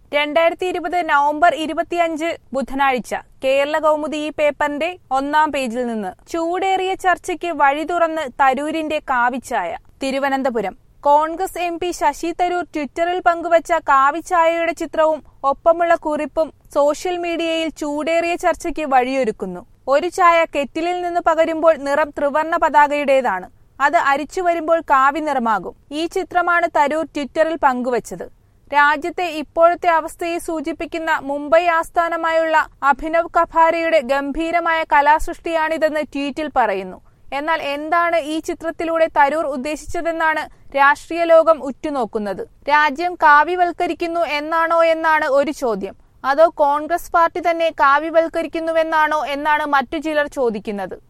രണ്ടായിരത്തി ഇരുപത് നവംബർ ഇരുപത്തിയഞ്ച് ബുധനാഴ്ച കേരള കൗമുദി ഈ പേപ്പറിന്റെ ഒന്നാം പേജിൽ നിന്ന് ചൂടേറിയ ചർച്ചയ്ക്ക് വഴി തുറന്ന് തരൂരിന്റെ കാവിച്ചായ Thiruvananthapuram Congress M P Shashi Tharoor ട്വിറ്ററിൽ പങ്കുവച്ച കാവിച്ചായയുടെ ചിത്രവും ഒപ്പമുള്ള കുറിപ്പും സോഷ്യൽ മീഡിയയിൽ ചൂടേറിയ ചർച്ചയ്ക്ക് വഴിയൊരുക്കുന്നു ഒരു ചായ കെറ്റിലിൽ നിന്ന് പകരുമ്പോൾ നിറം ത്രിവർണ പതാകയുടേതാണ് അത് അരിച്ചു വരുമ്പോൾ കാവി നിറമാകും ഈ ചിത്രമാണ് തരൂർ ട്വിറ്ററിൽ പങ്കുവച്ചത് രാജ്യത്തെ ഇപ്പോഴത്തെ അവസ്ഥയെ സൂചിപ്പിക്കുന്ന മുംബൈ ആസ്ഥാനമായുള്ള അഭിനവ് കഭാരയുടെ ഗംഭീരമായ കലാസൃഷ്ടിയാണിതെന്ന് ട്വീറ്റിൽ പറയുന്നു എന്നാൽ എന്താണ് ഈ ചിത്രത്തിലൂടെ തരൂർ ഉദ്ദേശിച്ചതെന്നാണ് രാഷ്ട്രീയ ലോകം ഉറ്റുനോക്കുന്നത് രാജ്യം കാവ്യവൽക്കരിക്കുന്നു എന്നാണോ എന്നാണ് ഒരു ചോദ്യം അതോ കോൺഗ്രസ് പാർട്ടി തന്നെ കാവ്യവൽക്കരിക്കുന്നുവെന്നാണോ എന്നാണ് മറ്റു ചിലർ ചോദിക്കുന്നത്